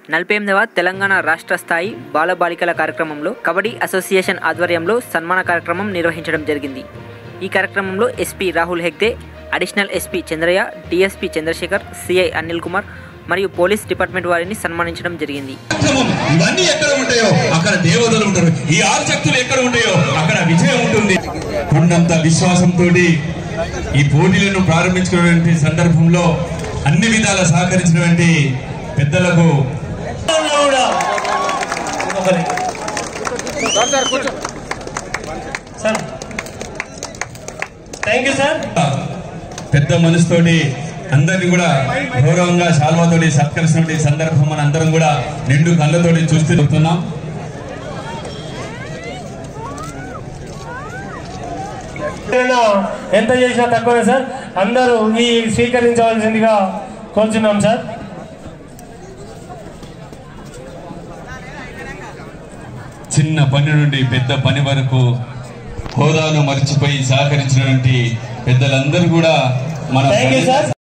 నలభై ఎనిమిదవ తెలంగాణ రాష్ట్ర స్థాయి బాలబాలికల కార్యక్రమంలో కబడ్డీ అసోసియేషన్ ఆధ్వర్యంలో సన్మాన కార్యక్రమం నిర్వహించడం జరిగింది ఈ కార్యక్రమంలో SP Rahul Hegde additional SP Chandraiah DSP Chandrashekar CI Anil Kumar మరియు పోలీస్ డిపార్ట్మెంట్ వారిని సన్మానించడం జరిగింది కార్యక్రమం ఇవన్నీ ఎక్కడ ఉంటాయో అక్కడ దేవతలు ఉంటారు ఈ ఆసక్తులు ఎక్కడ ఉంటాయో అక్కడ విజయం ఉంటుంది ఉన్నంత విశ్వాసంతో ఈ పోటీలను ప్రారంభించుకున్నటువంటి సందర్భంలో అన్ని విధాల సహకరించినటువంటి పెద్దలకు కూడా ఒకరి. సార్ థ్యాంక్ యూ సార్ పెద్ద మనసుతోటి అందరిని కూడా గౌరవంగా శాల్వాతోటి సత్కరిస్తున్న సందర్భం మన అందరం కూడా నిండు కళ్ళతోటి చూస్తూ చెప్తున్నాం ఏదైనా ఎంత చేసినా తక్కువే సార్ అందరూ ఈ స్వీకరించవలసిందిగా కోరుచున్నాం సార్ చిన్న పని నుండి పెద్ద పని వరకు హోదాను మర్చిపోయి సహకరించినటువంటి పెద్దలందరూ కూడా మన థ్యాంక్ యూ సార్